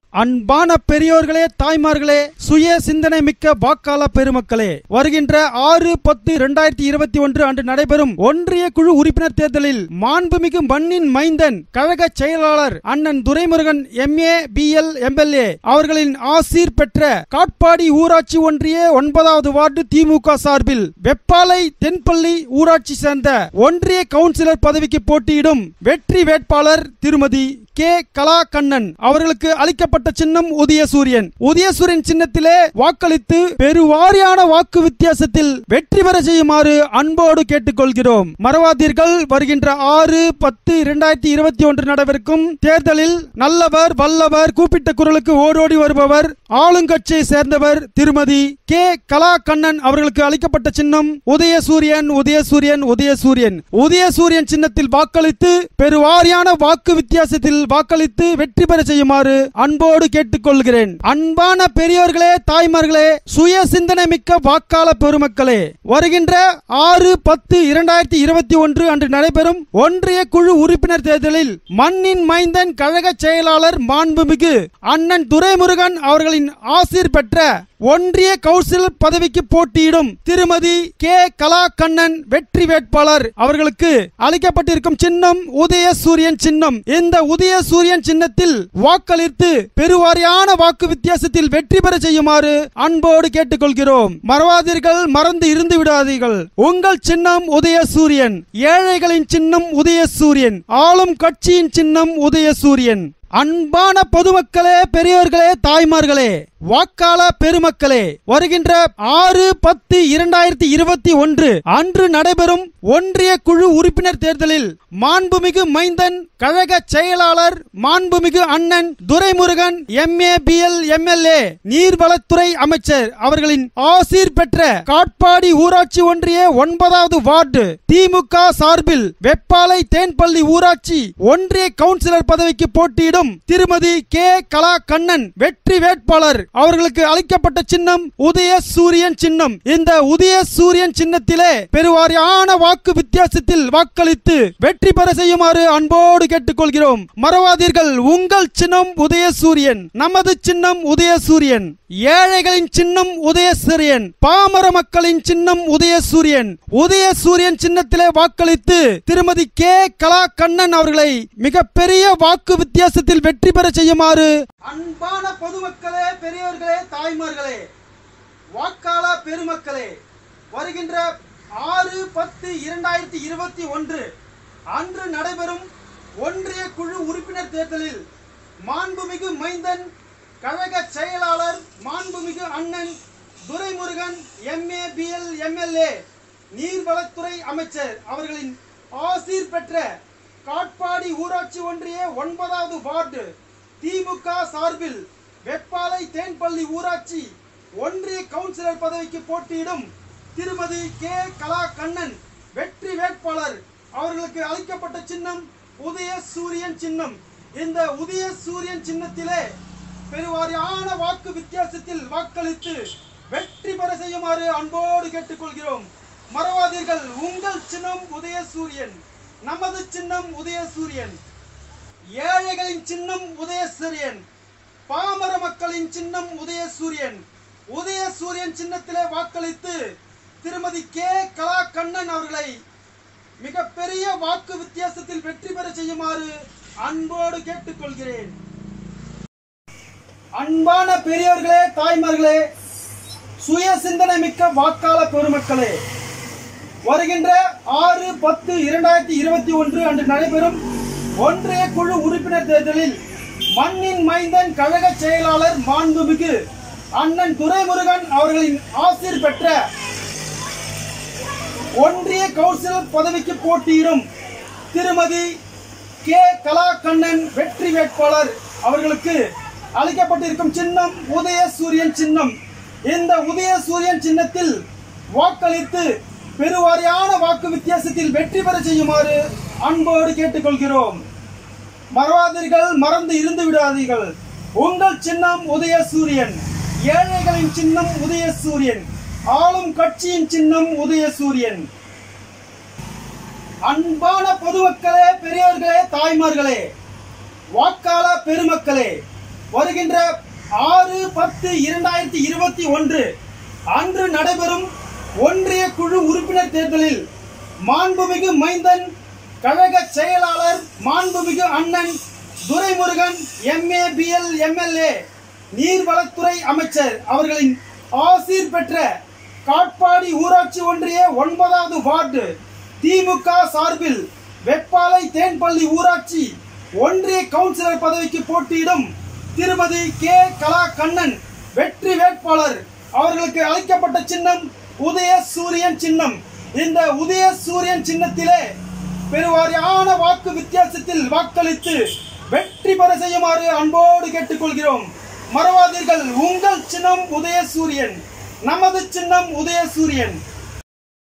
அன்பான பெரியோர்களே தாய்மார்களே சுய சிந்தனை மிக்க வாக்காள பெருமக்களே வருகின்ற ஆறு பத்து இரண்டாயிரத்தி இருபத்தி ஒன்று அன்று நடைபெறும் ஒன்றிய குழு உறுப்பினர் தேர்தலில் மாண்புமிகு மண்ணின் மைந்தன் கழக செயலாளர் அண்ணன் துரைமுருகன் எம்ஏ பிஎல் எம்எல்ஏ அவர்களின் ஆசீர் பெற்ற காட்பாடி ஊராட்சி ஒன்றிய ஒன்பதாவது வார்டு திமுக சார்பில் வெப்பாலை தென்பள்ளி ஊராட்சி சேர்ந்த ஒன்றிய கவுன்சிலர் பதவிக்கு போட்டியிடும் வெற்றி வேட்பாளர் திருமதி கே கலா கண்ணன் அவர்களுக்கு அளிக்கப்பட்ட சின்னம் உதயசூரியன் உதயசூரியன் சின்னத்திலே வாக்களித்து பெருவாரியான வாக்கு வித்தியாசத்தில் வெற்றி பெற செய்யுமாறு அன்போடு கேட்டுக்கொள்கிறோம் மறவாதீர்கள் வருகின்ற ஆறு பத்து இரண்டாயிரத்தி இருபத்தி ஒன்று நடைபெறும் தேர்தலில் நல்லவர் வல்லவர் கூப்பிட்ட குரலுக்கு ஓடோடி வருபவர் ஆளுங்கட்சியை சேர்ந்தவர் திருமதி கே கலா கண்ணன் அவர்களுக்கு அளிக்கப்பட்ட சின்னம் உதயசூரியன் உதயசூரியன் உதயசூரியன் உதயசூரியன் சின்னத்தில் வாக்களித்து பெருவாரியான வாக்கு வித்தியாசத்தில் வாக்களித்து வெற்றி பெற செய்யுமாறு அன்போடு கேட்டுக்கொள்கிறேன் அன்பான பெரியோர்களே தாய்மார்களே சுய சிந்தனை மிக்க வாக்காள பெருமக்களே வருகின்ற ஆறு பத்து இரண்டாயிரத்தி இருபத்தி ஒன்று அன்று நடைபெறும் ஒன்றிய குழு உறுப்பினர் தேர்தலில் மண்ணின் மைந்தன் கழக செயலாளர் மாண்புமிகு அண்ணன் துரைமுருகன் அவர்களின் ஆசீர் பெற்ற ஒன்றிய கவுன்சிலர் பதவிக்கு போட்டியிடும் திருமதி கே கலா கண்ணன் வெற்றி வேட்பாளர் அவர்களுக்கு அளிக்கப்பட்டிருக்கும் சின்னம் உதய சூரியன் சின்னம் இந்த உதய சூரியன் சின்னத்தில் வாக்களித்து பெருவாரியான வாக்கு வித்தியாசத்தில் வெற்றி பெற செய்யுமாறு அன்போடு கேட்டுக்கொள்கிறோம் மறவாதீர்கள் மறந்து இருந்து விடாதீர்கள் உங்கள் சின்னம் உதய சூரியன் ஏழைகளின் சின்னம் உதய சூரியன் ஆளும் கட்சியின் சின்னம் உதய சூரியன் அன்பான பொதுமக்களே பெரியோர்களே தாய்மார்களே வாக்காள பெருமக்களே வருகின்ற ஆறு பத்து இரண்டாயிரத்தி இருபத்தி ஒன்று அன்று நடைபெறும் ஒன்றிய குழு உறுப்பினர் தேர்தலில் மாண்புமிகு மைந்தன் கழக செயலாளர் மாண்புமிகு அண்ணன் துரைமுருகன் எம்ஏ பிஎல் எம்எல்ஏ நீர்வளத்துறை அமைச்சர் அவர்களின் ஆசீர் பெற்ற காட்பாடி ஊராட்சி ஒன்றிய ஒன்பதாவது வார்டு திமுக சார்பில் வெப்பாலை தேன்பள்ளி ஊராட்சி ஒன்றிய கவுன்சிலர் பதவிக்கு போட்டியிடும் திருமதி கே கலா கண்ணன் வெற்றி வேட்பாளர் அவர்களுக்கு அளிக்கப்பட்ட சின்னம் உதய சூரியன் சின்னம் இந்த உதய சூரியன் சின்னத்திலே பெருவாரியான வாக்கு வித்தியாசத்தில் வாக்களித்து வெற்றி பெற செய்யுமாறு அன்போடு கேட்டுக்கொள்கிறோம் மறவாதீர்கள் உங்கள் சின்னம் உதய சூரியன் நமது சின்னம் உதய சூரியன் ஏழைகளின் சின்னம் உதய சூரியன் பாமர மக்களின் சின்னம் உதய சூரியன் உதய சூரியன் சின்னத்திலே வாக்களித்து திருமதி கே கலா கண்ணன் அவர்களை மிகப்பெரிய வாக்கு வித்தியாசத்தில் வெற்றி பெற செய்யுமாறு அன்பான பொதுமக்களே பெரியவர்களே தாய்மார்களே வாக்காள பெருமக்களே வருகின்ற ஆறு பத்து இரண்டாயிரத்தி இருபத்தி ஒன்று அன்று நடைபெறும் ஒன்றிய குழு உறுப்பினர் தேர்தலில் மாண்புமிகு மைந்தன் கழக செயலாளர் மாண்புமிகு அண்ணன் துரைமுருகன் எம்ஏ பிஎல் எம்எல்ஏ நீர்வளத்துறை அமைச்சர் அவர்களின் ஆசீர் பெற்ற காட்பாடி ஊராட்சி ஒன்றிய ஒன்பதாவது வார்டு திமுக சார்பில் வெப்பாலை தேன்பள்ளி ஊராட்சி ஒன்றிய கவுன்சிலர் பதவிக்கு போட்டியிடும் திருமதி கே கலா கண்ணன் வெற்றி வேட்பாளர் அவர்களுக்கு அளிக்கப்பட்ட சின்னம் உதய சூரியன் சின்னம் இந்த உதய சூரியன் சின்னத்திலே பெருவாரியான வாக்கு வித்தியாசத்தில் வாக்களித்து வெற்றி பெற செய்யுமாறு அன்போடு கேட்டுக்கொள்கிறோம் மறவாதீர்கள் உங்கள் சின்னம் உதய சூரியன் நமது சின்னம் உதய சூரியன் ஏழைகளின் சின்னம் உதயசூரியன் பாமர மக்களின் சின்னம் உதயசூரியன் உதயசூரியன் சின்னத்திலே வாக்களித்து திருமதி கே கலா கண்ணன் அவர்களை மிகப்பெரிய வாக்கு வித்தியாசத்தில் வெற்றி பெற செய்யுமாறு அன்போடு கேட்டுக்கொள்கிறேன் அன்பான பெரியவர்களே தாய்மார்களே சுய சிந்தனை மிக்க வாக்காள பெருமக்களே வருகின்ற ஆறு பத்து இரண்டாயிரத்தி இருபத்தி ஒன்று அன்று நடைபெறும் ஒன்றிய குழு உறுப்பினர் தேர்தலில் மண்ணின் மைந்தன் கழக செயலாளர் மாண்புமிகு அண்ணன் துரைமுருகன் அவர்களின் ஆசீர் பெற்ற ஒன்றிய கவுன்சிலர் பதவிக்கு போட்டியிடும் திருமதி கே கலா கண்ணன் வெற்றி வேட்பாளர் அவர்களுக்கு அளிக்கப்பட்டிருக்கும் சின்னம் உதய சூரியன் சின்னம் இந்த உதய சூரியன் சின்னத்தில் வாக்களித்து பெருவாரியான வாக்கு வித்தியாசத்தில் வெற்றி பெற செய்யுமாறு அன்போடு கேட்டுக்கொள்கிறோம் மறவாதீர்கள் மறந்து இருந்து விடாதீர்கள் உங்கள் சின்னம் உதய சூரியன் ஏழைகளின் சின்னம் உதய சூரியன் ஆளும் கட்சியின் சின்னம் உதய சூரியன் அன்பான பொதுமக்களே பெரியவர்களே தாய்மார்களே வாக்காள பெருமக்களே வருகின்ற ஆறு பத்து இரண்டாயிரத்தி இருபத்தி ஒன்று அன்று நடைபெறும் ஒன்றிய குழு உறுப்பினர் தேர்தலில் மாண்புமிகு மைந்தன் கழக செயலாளர் மாண்புமிகு அண்ணன் துரைமுருகன் எம்ஏ பிஎல் எம்எல்ஏ நீர்வளத்துறை அமைச்சர் அவர்களின் ஆசீர் பெற்ற காட்பாடி ஊராட்சி ஒன்றிய ஒன்பதாவது வார்டு திமுக சார்பில் வெப்பாலை தேன்பள்ளி ஊராட்சி ஒன்றிய கவுன்சிலர் பதவிக்கு போட்டியிடும் திருமதி கே கலா கண்ணன் வெற்றி வேட்பாளர் அவர்களுக்கு அளிக்கப்பட்ட சின்னம் உதய சூரியன் சின்னம் இந்த உதய சூரியன் சின்னத்திலே பெருவாரியான வாக்கு வித்தியாசத்தில் வாக்களித்து வெற்றி பெற செய்யுமாறு அன்போடு கேட்டுக்கொள்கிறோம் மறவாதீர்கள் உங்கள் சின்னம் உதய சூரியன் நமது சின்னம் உதய சூரியன்